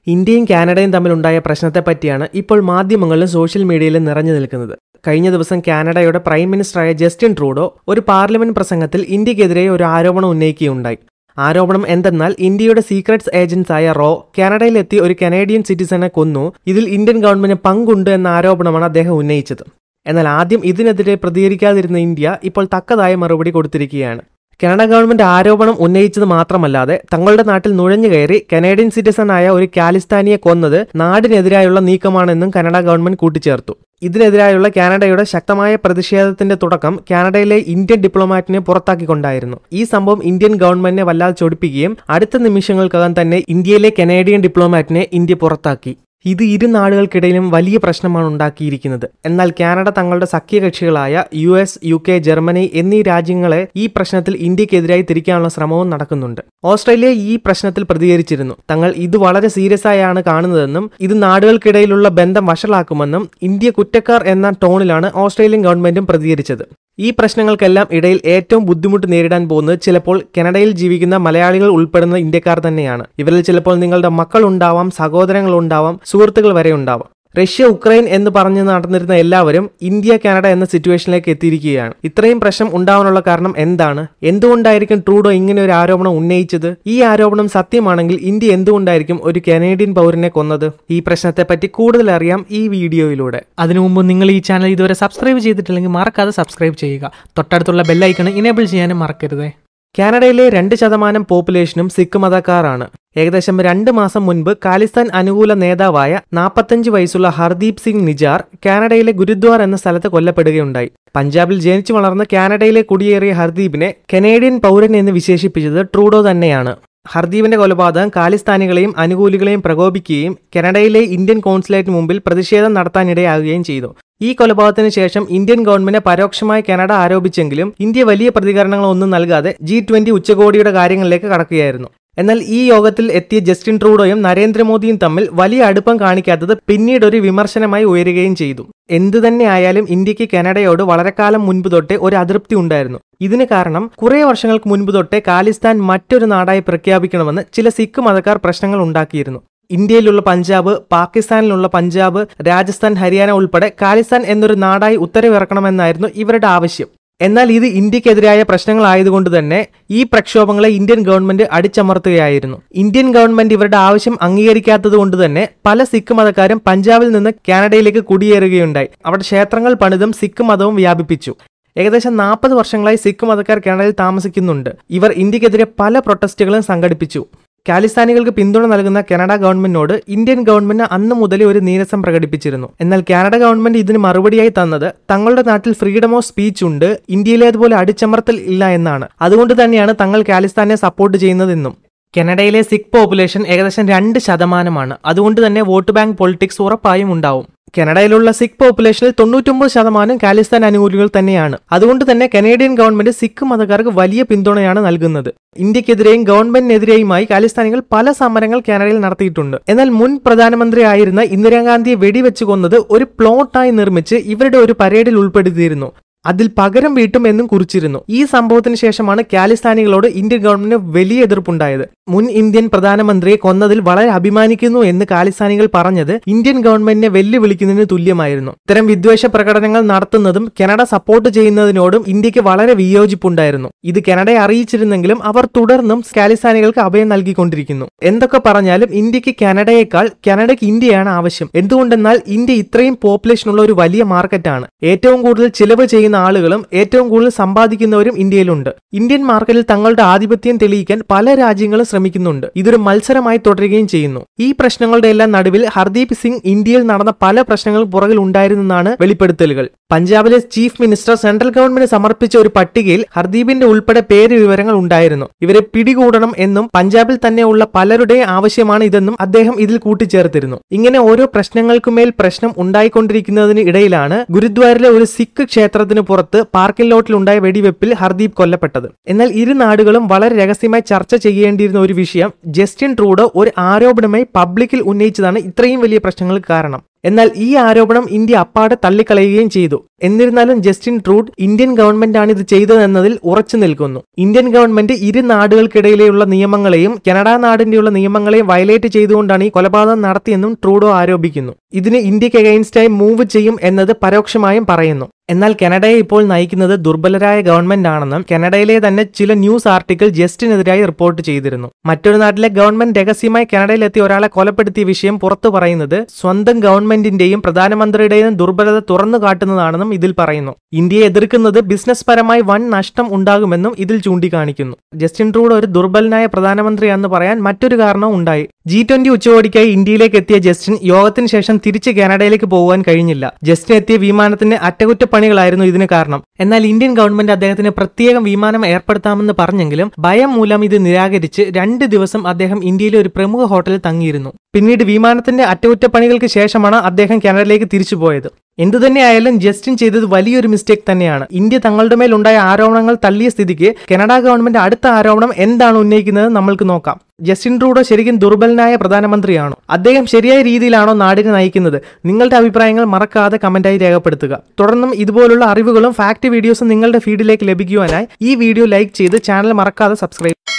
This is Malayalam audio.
ഇന്ത്യയും കാനഡയും തമ്മിലുണ്ടായ പ്രശ്നത്തെപ്പറ്റിയാണ് ഇപ്പോൾ മാധ്യമങ്ങളിലും സോഷ്യൽ മീഡിയയിലും നിറഞ്ഞു നിൽക്കുന്നത് കഴിഞ്ഞ ദിവസം കാനഡയുടെ പ്രൈം മിനിസ്റ്ററായ ജസ്റ്റിൻ ട്രൂഡോ ഒരു പാർലമെന്റ് പ്രസംഗത്തിൽ ഇന്ത്യക്കെതിരെ ഒരു ആരോപണം ഉന്നയിക്കുകയുണ്ടായി ആരോപണം എന്തെന്നാൽ ഇന്ത്യയുടെ സീക്രട്സ് ഏജൻസായ റോ കാനഡയിലെത്തി ഒരു കനേഡിയൻ സിറ്റിസനെ കൊന്നു ഇതിൽ ഇന്ത്യൻ ഗവൺമെന്റിന് പങ്കുണ്ട് എന്ന ആരോപണമാണ് അദ്ദേഹം ഉന്നയിച്ചത് എന്നാൽ ആദ്യം ഇതിനെതിരെ പ്രതികരിക്കാതിരുന്ന ഇന്ത്യ ഇപ്പോൾ തക്കതായ മറുപടി കൊടുത്തിരിക്കുകയാണ് കാനഡ ഗവൺമെന്റ് ആരോപണം ഉന്നയിച്ചത് മാത്രമല്ലാതെ തങ്ങളുടെ നാട്ടിൽ നുഴഞ്ഞു കയറി കനേഡിയൻ സിറ്റിസണായ ഒരു കാലിസ്ഥാനിയെ കൊന്നത് നാടിനെതിരായുള്ള നീക്കമാണെന്നും കാനഡ ഗവൺമെന്റ് കൂട്ടിച്ചേർത്തു ഇതിനെതിരായുള്ള കാനഡയുടെ ശക്തമായ പ്രതിഷേധത്തിന്റെ തുടക്കം കാനഡയിലെ ഇന്ത്യൻ ഡിപ്ലോമാറ്റിനെ പുറത്താക്കിക്കൊണ്ടായിരുന്നു ഈ സംഭവം ഇന്ത്യൻ ഗവൺമെന്റിനെ വല്ലാതെ ചൊടിപ്പിക്കുകയും അടുത്ത നിമിഷങ്ങൾക്കകം തന്നെ ഇന്ത്യയിലെ കനേഡിയൻ ഡിപ്ലോമാറ്റിനെ ഇന്ത്യ പുറത്താക്കി ഇത് ഇരു നാടുകൾക്കിടയിലും വലിയ പ്രശ്നമാണ് ഉണ്ടാക്കിയിരിക്കുന്നത് എന്നാൽ കാനഡ തങ്ങളുടെ സഖ്യകക്ഷികളായ U S U K Germany എന്നീ രാജ്യങ്ങളെ ഈ പ്രശ്നത്തിൽ ഇന്ത്യക്കെതിരായി തിരിക്കാനുള്ള ശ്രമവും നടക്കുന്നുണ്ട് ഓസ്ട്രേലിയ ഈ പ്രശ്നത്തിൽ പ്രതികരിച്ചിരുന്നു തങ്ങൾ ഇത് വളരെ സീരിയസ് ആയാണ് കാണുന്നതെന്നും ഇത് നാടുകൾക്കിടയിലുള്ള ബന്ധം വഷളാക്കുമെന്നും ഇന്ത്യ കുറ്റക്കാർ എന്ന ടോണിലാണ് ഓസ്ട്രേലിയൻ ഗവൺമെന്റും പ്രതികരിച്ചത് ഈ പ്രശ്നങ്ങൾക്കെല്ലാം ഇടയിൽ ഏറ്റവും ബുദ്ധിമുട്ട് നേരിടാൻ പോകുന്നത് ചിലപ്പോൾ കനഡയിൽ ജീവിക്കുന്ന മലയാളികൾ ഉൾപ്പെടുന്ന ഇന്ത്യക്കാർ തന്നെയാണ് ഇവരിൽ ചിലപ്പോൾ നിങ്ങളുടെ മക്കൾ ഉണ്ടാവാം സഹോദരങ്ങൾ ഉണ്ടാവാം സുഹൃത്തുക്കൾ വരെ ഉണ്ടാവാം റഷ്യ ഉക്രൈൻ എന്ന് പറഞ്ഞ് നടന്നിരുന്ന എല്ലാവരും ഇന്ത്യ കാനഡ എന്ന സിറ്റുവേഷനിലേക്ക് എത്തിയിരിക്കുകയാണ് ഇത്രയും പ്രശ്നം ഉണ്ടാവാനുള്ള കാരണം എന്താണ് എന്തുകൊണ്ടായിരിക്കും ട്രൂഡോ ഇങ്ങനെ ഒരു ആരോപണം ഉന്നയിച്ചത് ഈ ആരോപണം സത്യമാണെങ്കിൽ ഇന്ത്യ എന്തുകൊണ്ടായിരിക്കും ഒരു കനേഡിയൻ പൗരനെ കൊന്നത് ഈ പ്രശ്നത്തെപ്പറ്റി കൂടുതൽ അറിയാം ഈ വീഡിയോയിലൂടെ അതിനു മുമ്പ് നിങ്ങൾ ഈ ചാനൽ ഇതുവരെ സബ്സ്ക്രൈബ് ചെയ്തിട്ടില്ലെങ്കിൽ മറക്കാതെ സബ്സ്ക്രൈബ് ചെയ്യുക തൊട്ടടുത്തുള്ള ബെല്ലൈക്കൺ ഇനേബിൾ ചെയ്യാനും മറക്കരുതേ കാനഡയിലെ രണ്ട് ശതമാനം പോപ്പുലേഷനും സിഖ് മതക്കാരാണ് ഏകദേശം രണ്ട് മാസം മുൻപ് ഖാലിസ്ഥാൻ അനുകൂല നേതാവായ നാൽപ്പത്തഞ്ച് വയസ്സുള്ള ഹർദീപ് സിംഗ് നിജാർ കാനഡയിലെ ഗുരുദ്വാർ എന്ന സ്ഥലത്ത് കൊല്ലപ്പെടുകയുണ്ടായി പഞ്ചാബിൽ ജനിച്ചു വളർന്ന കാനഡയിലെ കുടിയേറിയ ഹർദീപിനെ കനേഡിയൻ പൗരൻ എന്ന് വിശേഷിപ്പിച്ചത് ട്രൂഡോ തന്നെയാണ് ഹർദീപിന്റെ കൊലപാതകം ഖാലിസ്ഥാനികളെയും അനുകൂലികളെയും പ്രകോപിക്കുകയും കനഡയിലെ ഇന്ത്യൻ കോൺസുലേറ്റിന് മുമ്പിൽ പ്രതിഷേധം നടത്താനിടയാകുകയും ചെയ്തു ഈ കൊലപാതകത്തിന് ശേഷം ഇന്ത്യൻ ഗവൺമെന്റ് പരോക്ഷമായി കാനഡ ആരോപിച്ചെങ്കിലും ഇന്ത്യ വലിയ പ്രതികരണങ്ങളൊന്നും നൽകാതെ ജി ട്വന്റി ഉച്ചകോടിയുടെ കാര്യങ്ങളിലേക്ക് കടക്കുകയായിരുന്നു എന്നാൽ ഈ യോഗത്തിൽ എത്തിയ ജസ്റ്റിൻ ട്രൂഡോയും നരേന്ദ്രമോദിയും തമ്മിൽ വലിയ അടുപ്പം കാണിക്കാത്തത് പിന്നീട് ഒരു വിമർശനമായി ഉയരുകയും ചെയ്തു എന്തു തന്നെ ആയാലും ഇന്ത്യക്ക് കാനഡയോട് വളരെ കാലം മുൻപ് തൊട്ടേ ഒരു അതൃപ്തി ഉണ്ടായിരുന്നു ഇതിന് കാരണം കുറെ വർഷങ്ങൾക്ക് മുൻപ് തൊട്ടേ ഖാലിസ്ഥാൻ മറ്റൊരു നാടായി പ്രഖ്യാപിക്കണമെന്ന് ചില സിഖ് മതക്കാർ പ്രശ്നങ്ങൾ ഉണ്ടാക്കിയിരുന്നു ഇന്ത്യയിലുള്ള പഞ്ചാബ് പാകിസ്ഥാനിലുള്ള പഞ്ചാബ് രാജസ്ഥാൻ ഹരിയാന ഉൾപ്പെടെ ഖാലിസ്ഥാൻ എന്നൊരു നാടായി ഉത്തരവിറക്കണമെന്നായിരുന്നു ഇവരുടെ ആവശ്യം എന്നാൽ ഇത് ഇന്ത്യക്കെതിരായ പ്രശ്നങ്ങളായതുകൊണ്ട് തന്നെ ഈ പ്രക്ഷോഭങ്ങളെ ഇന്ത്യൻ ഗവൺമെന്റ് അടിച്ചമർത്തുകയായിരുന്നു ഇന്ത്യൻ ഗവൺമെന്റ് ഇവരുടെ ആവശ്യം അംഗീകരിക്കാത്തത് കൊണ്ട് തന്നെ പല സിഖ് മതക്കാരും പഞ്ചാബിൽ നിന്ന് കാനഡയിലേക്ക് കുടിയേറുകയുണ്ടായി അവിടെ ക്ഷേത്രങ്ങൾ പണിതും സിഖ് മതവും വ്യാപിപ്പിച്ചു ഏകദേശം നാൽപ്പത് വർഷങ്ങളായി സിഖ് മതക്കാർ കാനഡയിൽ താമസിക്കുന്നുണ്ട് ഇവർ ഇന്ത്യക്കെതിരെ പല പ്രൊട്ടസ്റ്റുകളും സംഘടിപ്പിച്ചു കാലിസ്ഥാനികൾക്ക് പിന്തുണ നൽകുന്ന കാനഡ ഗവൺമെന്റിനോട് ഇന്ത്യൻ ഗവൺമെന്റ് അന്ന് മുതലേ ഒരു നീരസം പ്രകടിപ്പിച്ചിരുന്നു എന്നാൽ കാനഡ ഗവൺമെന്റ് ഇതിന് മറുപടിയായി തന്നത് തങ്ങളുടെ നാട്ടിൽ ഫ്രീഡം ഓഫ് സ്പീച്ച് ഉണ്ട് ഇന്ത്യയിലേതുപോലെ അടിച്ചമർത്തൽ ഇല്ല എന്നാണ് അതുകൊണ്ട് തന്നെയാണ് തങ്ങൾ കാലിസ്ഥാനെ സപ്പോർട്ട് ചെയ്യുന്നതെന്നും കനഡയിലെ സിഖ് പോപ്പുലേഷൻ ഏകദേശം രണ്ട് ശതമാനമാണ് അതുകൊണ്ട് തന്നെ വോട്ട് ബാങ്ക് പൊളിറ്റിക്സ് ഉറപ്പായും ഉണ്ടാവും കനഡയിലുള്ള സിഖ് പോപ്പുലേഷനിൽ തൊണ്ണൂറ്റൊമ്പത് ശതമാനം കാലിസ്ഥാൻ അനുകൂലികൾ തന്നെയാണ് അതുകൊണ്ട് തന്നെ കനേഡിയൻ ഗവൺമെന്റ് സിഖ് മതക്കാർക്ക് വലിയ പിന്തുണയാണ് നൽകുന്നത് ഇന്ത്യക്കെതിരെയും ഗവൺമെന്റിനെതിരെയുമായി കാലിസ്ഥാനികൾ പല സമരങ്ങൾ കാനഡയിൽ നടത്തിയിട്ടുണ്ട് എന്നാൽ മുൻ പ്രധാനമന്ത്രി ആയിരുന്ന ഇന്ദിരാഗാന്ധിയെ വെടിവെച്ച് കൊന്നത് ഒരു പ്ലോട്ടായി നിർമ്മിച്ച് ഇവരുടെ ഒരു പരേഡിൽ ഉൾപ്പെടുത്തിയിരുന്നു അതിൽ പകരം വീട്ടും എന്നും കുറിച്ചിരുന്നു ഈ സംഭവത്തിന് ശേഷമാണ് കാലിസ്ഥാനികളോട് ഇന്ത്യൻ ഗവൺമെന്റിന് വലിയ എതിർപ്പുണ്ടായത് മുൻ ഇന്ത്യൻ പ്രധാനമന്ത്രിയെ കൊന്നതിൽ വളരെ അഭിമാനിക്കുന്നു എന്ന് കാലിസ്ഥാനികൾ പറഞ്ഞത് ഇന്ത്യൻ ഗവൺമെന്റിനെ വെല്ലുവിളിക്കുന്നതിന് തുല്യമായിരുന്നു ഇത്തരം വിദ്വേഷ പ്രകടനങ്ങൾ നടത്തുന്നതും കനഡ സപ്പോർട്ട് ചെയ്യുന്നതിനോടും ഇന്ത്യക്ക് വളരെ വിയോജിപ്പുണ്ടായിരുന്നു ഇത് കനഡയെ അറിയിച്ചിരുന്നെങ്കിലും അവർ തുടർന്നും കാലിസ്ഥാനികൾക്ക് അഭയം നൽകിക്കൊണ്ടിരിക്കുന്നു എന്തൊക്കെ പറഞ്ഞാലും ഇന്ത്യക്ക് കാനഡയേക്കാൾ കാനഡയ്ക്ക് ഇന്ത്യയാണ് ആവശ്യം എന്തുകൊണ്ടെന്നാൽ ഇന്ത്യ ഇത്രയും പോപ്പുലേഷൻ ഉള്ള ഒരു വലിയ മാർക്കറ്റാണ് ഏറ്റവും കൂടുതൽ ചിലവ് ചെയ്യുന്ന ആളുകളും ഏറ്റവും കൂടുതൽ സമ്പാദിക്കുന്നവരും ഇന്ത്യയിലുണ്ട് ഇന്ത്യൻ മാർക്കറ്റിൽ തങ്ങളുടെ ആധിപത്യം തെളിയിക്കാൻ പല രാജ്യങ്ങളും ശ്രമിക്കുന്നുണ്ട് ഇതൊരു മത്സരമായി തുടരുകയും ചെയ്യുന്നു ഈ പ്രശ്നങ്ങളുടെ എല്ലാം നടുവിൽ ഹർദീപ് സിംഗ് ഇന്ത്യയിൽ നടന്ന പല പ്രശ്നങ്ങൾ പുറകിൽ ഉണ്ടായിരുന്നെന്നാണ് വെളിപ്പെടുത്തലുകൾ പഞ്ചാബിലെ ചീഫ് മിനിസ്റ്റർ സെൻട്രൽ ഗവൺമെന്റ് സമർപ്പിച്ച ഒരു പട്ടികയിൽ ഹർദീപിന്റെ ഉൾപ്പെടെ പേര് വിവരങ്ങൾ ഉണ്ടായിരുന്നു ഇവരെ പിടികൂടണം എന്നും പഞ്ചാബിൽ തന്നെയുള്ള പലരുടെ ആവശ്യമാണ് ഇതെന്നും അദ്ദേഹം ഇതിൽ കൂട്ടിച്ചേർത്തിരുന്നു ഇങ്ങനെ ഓരോ പ്രശ്നങ്ങൾക്കുമേൽ പ്രശ്നം ഉണ്ടായിക്കൊണ്ടിരിക്കുന്നതിന് ഇടയിലാണ് ഗുരുദ്വാരിലെ ഒരു സിഖ് ക്ഷേത്രത്തിന് പുറത്ത് പാർക്കിംഗ് ലോട്ടിലുണ്ടായ വെടിവെപ്പിൽ ഹർദീപ് കൊല്ലപ്പെട്ടത് എന്നാൽ ഇരു നാടുകളും വളരെ രഹസ്യമായി ചർച്ച ചെയ്യേണ്ടിയിരുന്ന ഒരു വിഷയം ജസ്റ്റിൻ ട്രൂഡോ ഒരു ആരോപണമായി പബ്ലിക്കിൽ ഉന്നയിച്ചതാണ് ഇത്രയും വലിയ പ്രശ്നങ്ങൾക്ക് കാരണം എന്നാൽ ഈ ആരോപണം ഇന്ത്യ അപ്പാടെ തള്ളിക്കളയുകയും ചെയ്തു എന്നിരുന്നാലും ജസ്റ്റിൻ ട്രൂഡ് ഇന്ത്യൻ ഗവൺമെന്റാണ് ഇത് ചെയ്തതെന്നതിൽ ഉറച്ചു നിൽക്കുന്നു ഇന്ത്യൻ ഗവൺമെന്റ് ഇരു നാടുകൾക്കിടയിലെയുള്ള നിയമങ്ങളെയും കനഡ നാടിന്റെയുള്ള നിയമങ്ങളെയും വയലേറ്റ് ചെയ്തുകൊണ്ടാണ് ഈ കൊലപാതകം നടത്തിയെന്നും ട്രൂഡോ ആരോപിക്കുന്നു ഇതിന് ഇന്ത്യക്ക് അഗൈൻസ്റ്റായി മൂവ് ചെയ്യും എന്നത് പരോക്ഷമായും പറയുന്നു എന്നാൽ കനഡയെ ഇപ്പോൾ നയിക്കുന്നത് ദുർബലരായ ഗവൺമെന്റ് ആണെന്നും കനഡയിലെ തന്നെ ചില ന്യൂസ് ആർട്ടിക്കിൾ ജസ്റ്റിനെതിരായി റിപ്പോർട്ട് ചെയ്തിരുന്നു മറ്റൊരു നാട്ടിലെ ഗവൺമെന്റ് രഹസ്യമായി കനഡയിലെത്തി ഒരാളെ കൊലപ്പെടുത്തിയ വിഷയം പുറത്തു പറയുന്നത് സ്വന്തം ഗവൺമെന്റിന്റെയും പ്രധാനമന്ത്രിയുടെയും ദുർബലത തുറന്നു കാട്ടുന്നതാണെന്നും ഇതിൽ പറയുന്നു ഇന്ത്യയെ എതിർക്കുന്നത് ബിസിനസ് പരമായി വൻ നഷ്ടം ഉണ്ടാകുമെന്നും ഇതിൽ ചൂണ്ടിക്കാണിക്കുന്നു ജസ്റ്റിൻ ട്രൂഡോ ഒരു ദുർബലനായ പ്രധാനമന്ത്രിയാണെന്ന് പറയാൻ മറ്റൊരു കാരണവും ഉണ്ടായി ജി ട്വന്റി ഉച്ചകോടിക്കായി ഇന്ത്യയിലേക്ക് എത്തിയ ജസ്റ്റിൻ യോഗത്തിന് ശേഷം തിരിച്ച് കാനഡയിലേക്ക് പോകാൻ കഴിഞ്ഞില്ല ജസ്റ്റിൻ എത്തിയ വിമാനത്തിന്റെ അറ്റകുറ്റപ്പണികളായിരുന്നു ഇതിന് കാരണം എന്നാൽ ഇന്ത്യൻ ഗവൺമെന്റ് അദ്ദേഹത്തിന് പ്രത്യേകം വിമാനം ഏർപ്പെടുത്താമെന്ന് പറഞ്ഞെങ്കിലും ഭയം മൂലം ഇത് നിരാകരിച്ച് രണ്ട് ദിവസം അദ്ദേഹം ഇന്ത്യയിലെ ഒരു പ്രമുഖ ഹോട്ടലിൽ തങ്ങിയിരുന്നു പിന്നീട് വിമാനത്തിന്റെ അറ്റകുറ്റപ്പണികൾക്ക് ശേഷമാണ് അദ്ദേഹം കാനഡയിലേക്ക് തിരിച്ചു പോയത് എന്തുതന്നെയായാലും ജസ്റ്റിൻ ചെയ്തത് വലിയൊരു മിസ്റ്റേക്ക് തന്നെയാണ് ഇന്ത്യ തങ്ങളുടെ മേലുണ്ടായ ആരോപണങ്ങൾ തള്ളിയ സ്ഥിതിക്ക് കനഡ ഗവൺമെന്റ് അടുത്ത ആരോപണം എന്താണ് ഉന്നയിക്കുന്നത് നമ്മൾക്ക് നോക്കാം ജസ്റ്റിൻ ട്രൂഡോ ശരിക്കും ദുർബലനായ പ്രധാനമന്ത്രിയാണോ അദ്ദേഹം ശരിയായ രീതിയിലാണോ നാടിനെ നയിക്കുന്നത് നിങ്ങളുടെ അഭിപ്രായങ്ങൾ മറക്കാതെ കമന്റായി രേഖപ്പെടുത്തുക തുടർന്നും ഇതുപോലുള്ള അറിവുകളും ഫാക്ട് വീഡിയോസും നിങ്ങളുടെ ഫീഡിലേക്ക് ലഭിക്കുവാനായി ഈ വീഡിയോ ലൈക്ക് ചെയ്ത് ചാനൽ മറക്കാതെ സബ്സ്ക്രൈബ്